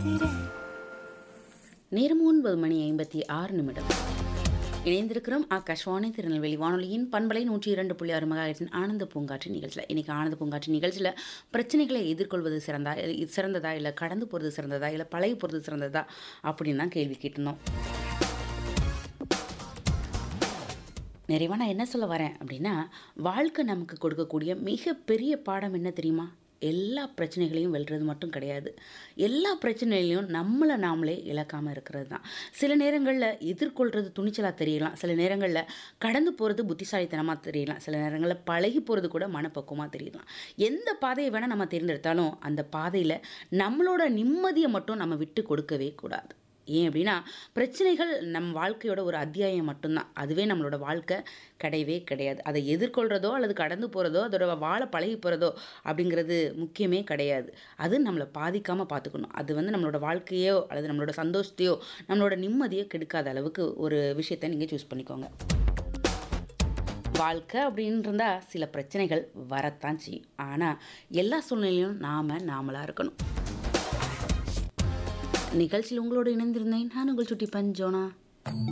பார்க்கிறேன் நேரம் ஒன்பது மணி ஐம்பத்தி ஆறு நிமிடம் இணைந்திருக்கிறோம் ஆகாஷ்வாணி திருநெல்வேலி வானொலியின் பண்பலை நூற்றி இரண்டு புள்ளி ஆறு மகாயிரத்தின் ஆனந்த பூங்காற்று நிகழ்ச்சியில் இன்னைக்கு ஆனந்த பூங்காற்று நிகழ்ச்சியில் பிரச்சனைகளை எதிர்கொள்வது சிறந்தா இது சிறந்ததா இல்லை கடந்து போகிறது சிறந்ததா இல்லை பழகி போகிறது சிறந்ததா அப்படின்னு தான் கேள்வி கேட்டிருந்தோம் நிறைவா நான் என்ன சொல்ல வரேன் அப்படின்னா வாழ்க்கை நமக்கு கொடுக்கக்கூடிய மிகப்பெரிய பாடம் என்ன தெரியுமா எல்லா பிரச்சனைகளையும் வெல்றது மட்டும் கிடையாது எல்லா பிரச்சனைகளையும் நம்மளை நாமளே இழக்காமல் இருக்கிறது தான் சில நேரங்களில் எதிர்கொள்கிறது துணிச்சலாக தெரியலாம் சில நேரங்களில் கடந்து போகிறது புத்திசாலித்தனமாக தெரியலாம் சில நேரங்களில் பழகி போகிறது கூட மனப்பக்குவமாக தெரியலாம் எந்த பாதையை வேணால் நம்ம தேர்ந்தெடுத்தாலும் அந்த பாதையில் நம்மளோட நிம்மதியை மட்டும் நம்ம விட்டு கொடுக்கவே கூடாது ஏன் அப்படின்னா பிரச்சனைகள் நம் வாழ்க்கையோட ஒரு அத்தியாயம் மட்டும்தான் அதுவே நம்மளோட வாழ்க்கை கிடையவே கிடையாது அதை எதிர்கொள்கிறதோ அல்லது கடந்து போகிறதோ அதோட வாழ பழகி போகிறதோ அப்படிங்கிறது முக்கியமே கிடையாது அது நம்மளை பாதிக்காமல் பார்த்துக்கணும் அது வந்து நம்மளோட வாழ்க்கையோ அல்லது நம்மளோட சந்தோஷத்தையோ நம்மளோட நிம்மதியோ கெடுக்காத அளவுக்கு ஒரு விஷயத்தை நீங்கள் சூஸ் பண்ணிக்கோங்க வாழ்க்கை அப்படின்னு இருந்தால் சில பிரச்சனைகள் வரத்தான் செய்யும் ஆனால் எல்லா சூழ்நிலையிலும் நாம் நாமளாக இருக்கணும் நிகழ்ச்சியில் உங்களோடு இணைந்திருந்தேன் நான் உங்கள் சுட்டி பஞ்சோனா